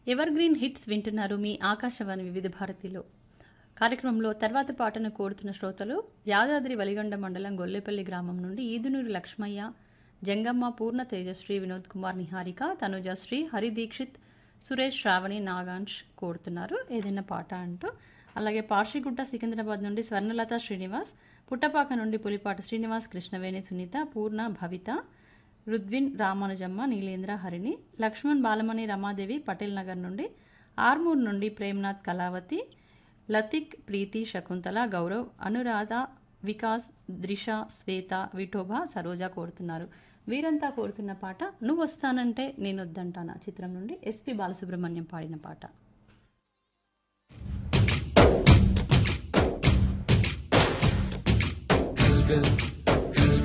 ever green hits వింటున్నారు మీ ఆకాశవాణి వివిధ భారతిలో కార్యక్రమంలో తర్వాత పాటను కోరుతున్న శ్రోతలు యాదాద్రి వలిగొండ మండలం గొల్లేపల్లి గ్రామం నుండి ఈదునూరి లక్ష్మయ్య జంగమ్మ పూర్ణ తేజశ్రీ వినోద్ కుమార్ నిహారిక తనుజశ్రీ హరి దీక్షిత్ సురేష్ శ్రావణి నాగాంష్ కోరుతున్నారు ఏదైనా పాట అంటూ అలాగే పార్షిగుట్ట సికింద్రాబాద్ నుండి స్వర్ణలత శ్రీనివాస్ పుట్టపాక నుండి పులిపాటి శ్రీనివాస్ కృష్ణవేణి సునీత పూర్ణ భవిత రుద్విన్ రామానుజమ్మ నీలేంద్ర హరిణి లక్ష్మణ్ బాలమణి రమాదేవి పటేల్ నగర్ నుండి ఆర్మూర్ నుండి ప్రేమ్నాథ్ కళావతి లతిక్ ప్రీతి శకుంతల గౌరవ్ అనురాధ వికాస్ ద్రిష శ్వేత విఠోబా సరోజ కోరుతున్నారు వీరంతా కోరుతున్న పాట నువ్వు వస్తానంటే నేను వద్దంటానా చిత్రం నుండి ఎస్పి బాలసుబ్రహ్మణ్యం పాడిన పాట గల్ గల్